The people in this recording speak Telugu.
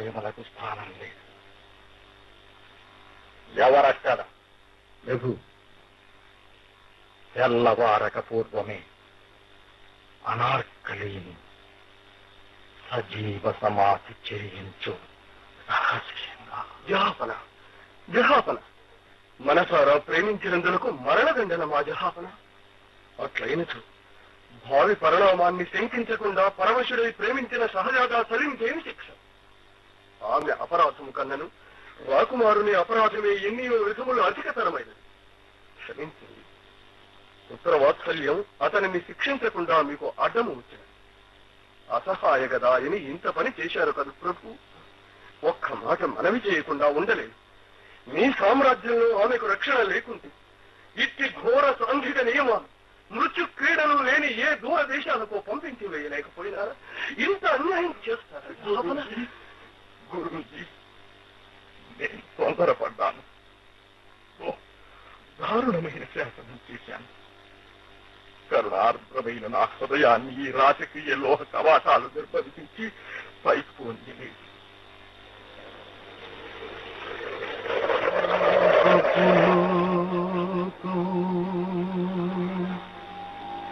ప్రేమలకు స్థానం లేదు ఎవరక్కడ ప్రభు తెల్లవారక పూర్వమే అనార్కలిని సజీవ సమాధి చేయించు రహస్యంగా జహాపన జహాపన మనసారా ప్రేమించినందులకు మరణదండన మా జహాపన అట్లయినచు భావి పరిణామాన్ని శంకించకుండా పరమశుడై ప్రేమించిన సహజాగా సలించేమి శిక్ష ఆమె అపరాధము కన్నను రాకుమారుని అపరాధమే ఎన్నో విధములు అధికతరమైనది క్షమించింది పుత్ర వాత్సల్యం అతనిని శిక్షించకుండా మీకు అడ్డము వచ్చినది అసహాయ గదా అని ఇంత పని చేశారు కదా ప్రభు ఒక్క మాట మనవి చేయకుండా ఉండలేదు మీ సామ్రాజ్యంలో ఆమెకు రక్షణ లేకుంటే ఇట్టి ఘోర సాంఘిక నియమాలు మృత్యు క్రీడలు లేని ఏ దూర దేశాలకు పంపించి వేయలేకపోయినా ఇంత అన్యాయం చేస్తారా గురుజీ నేను తొందరపడ్డాను ఓ, దారుణమైన శాసనం చేశాను కరుణార్ద్రమైన నా హృదయాన్ని ఈ రాజకీయ లోహ కవాటాలు నిర్బంధించి పైకి పొందలేదు